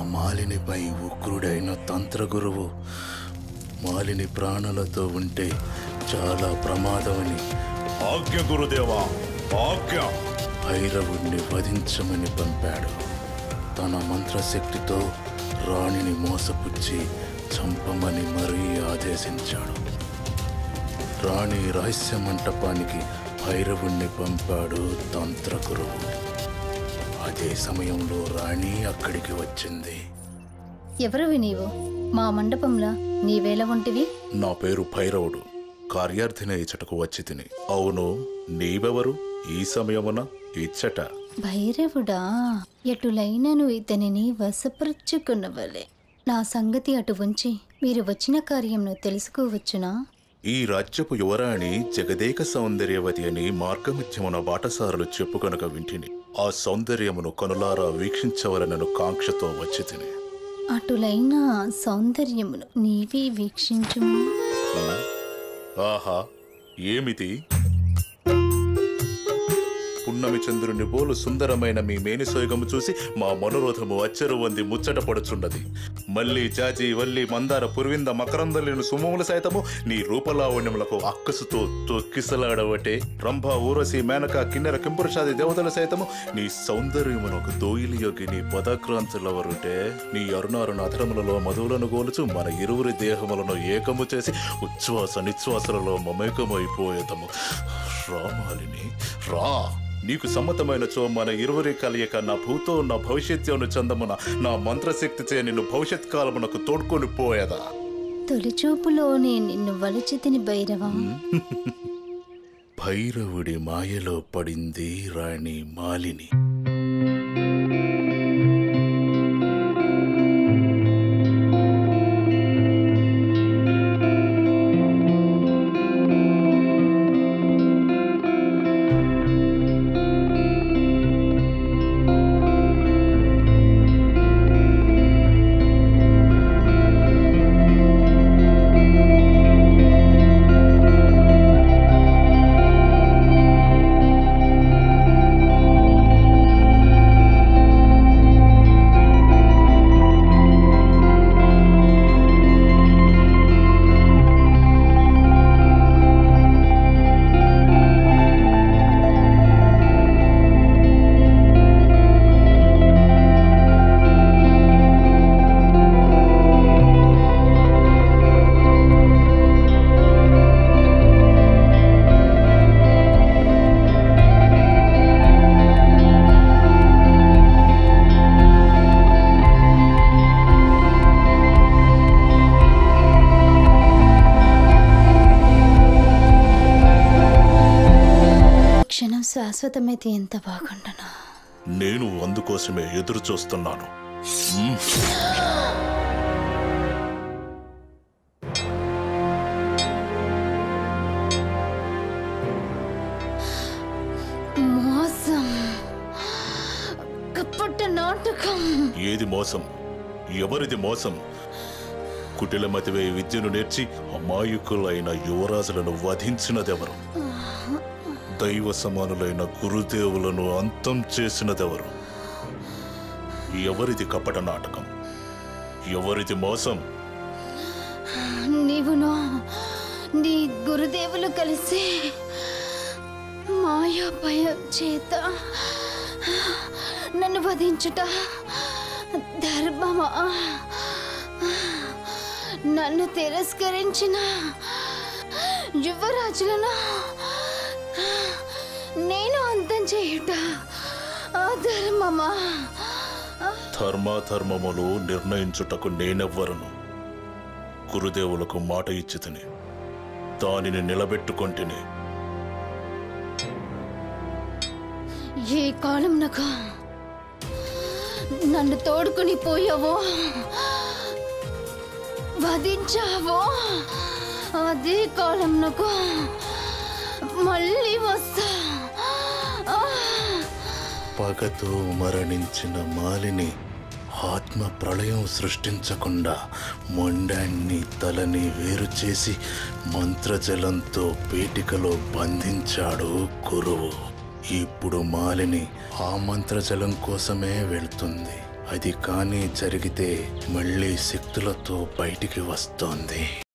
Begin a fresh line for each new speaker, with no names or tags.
మాలినిపై ఉగ్రుడైన తంత్రగురువు మాలిని ప్రాణులతో ఉంటే చాలా ప్రమాదమని
ఆజ్ఞ గురుదేవా ఆజ్ఞ
భైరవుణ్ణి వధించమని పంపాడు తన మంత్రశక్తితో రాణిని మోసపుచ్చి చంపమని మరీ ఆదేశించాడు రాణి రహస్య మంటపానికి భైరవుణ్ణి పంపాడు తంత్రగురువు అదే సమయంలో రాణి అక్కడికి వచ్చింది
ఎవరివి నీవు మా మండపంలో నీవేళ ఉంటివి
నా పేరు భైరవుడు కార్యార్థిన ఇచ్చటకు వచ్చి తిని అవును నీవెవరు ఈ సమయమున ఇచ్చట
భైరవుడా ఎటులైనను ఇతనిని వశపరుచుకున్నవలే నా సంగతి అటు ఉంచి మీరు వచ్చిన కార్యంను తెలుసుకోవచ్చునా
ఈ రాజ్యపు యువరాణి జగదేక సౌందర్యవతి అని మార్గమధ్యమున బాటసారులు చెప్పు కనుక వింటిని ఆ సౌందర్యమును కనులారా వీక్షించవలనను కాంక్షతో వచ్చి తిని
అటులైన సౌందర్యమును నీవే వీక్షించుము
ఆహా ఏమిటి పున్నమి చంద్రుని పోలు సుందరమైన మీ మేనిసోయగము చూసి మా మనోరోధము అచ్చరు వంది ముచ్చట పడుచున్నది మళ్ళీ జాజి వల్లి మందార పురివింద మకరందలిని సుమముల సైతము నీ రూపలావణ్యములకు అక్కసుతో తొక్కిసలాడవటే రంభ ఊరసి మేనక కిన్నెర కింపురుషాది దేవతల సైతము నీ సౌందర్యమునకు దోయిలి యొగి నీ పదక్రాంతులవరుటే నీ అరుణారుణ అధరములలో మధువులను గోలుచు మన ఇరువురి దేహములను ఏకము చేసి ఉచ్ఛ్వాస నిశ్వాసలలో మమేకమైపోయేదము రామాలిని రా నీకు సమ్మతమైన చో మన ఇరువురి కలయిక నా భూతో నా భవిష్యత్తును చందమున నా మంత్రశక్తిచే నిన్ను భవిష్యత్ కాలమునకు తోడ్కొని పోయేదా
తొలిచూపులోనే నిన్ను వలిచితిని భైరవ
భైరవుడి మాయలో పడింది రాణి మాలిని
క్షణం శాశ్వతమైతే ఎంత బాగుండను
నేను అందుకోసమే ఎదురు చూస్తున్నాను మ్మ్.
మోసం కప్పట నాటకం
ఏది మోసం ఎవరిది మోసం కుటిలమతివే విద్యను నేర్చి అమాయకులైన యువరాజులను వధించినదెవరు దైవ సమానులైన గురుదేవులను అంతం చేసినదెవరు ఎవరిది కపట నాటకం ఎవరిది మోసం
నీవును నీ గురుదేవులు కలిసి మాయాభయం చేత నన్ను వధించుట ధర్మమా నన్ను తిరస్కరించిన యువరాజులను నేను అంతం చేయుట అధర్మమా
ధర్మాధర్మములు నిర్ణయించుటకు నేనెవ్వరను గురుదేవులకు మాట ఇచ్చితిని దానిని నిలబెట్టుకొంటిని
ఏ కాలం నాకు నన్ను తోడుకుని పోయావో వధించావో అదే కాలం నాకు మళ్ళీ వస్తా ఆ!
పగతో మరణించిన మాలిని ఆత్మ ప్రళయం సృష్టించకుండా మొండాన్ని తలని వేరు చేసి మంత్రజలంతో పీటికలో బంధించాడు గురువు ఇప్పుడు మాలిని ఆ మంత్రజలం కోసమే వెళ్తుంది అది కానీ జరిగితే మళ్ళీ శక్తులతో బయటికి వస్తోంది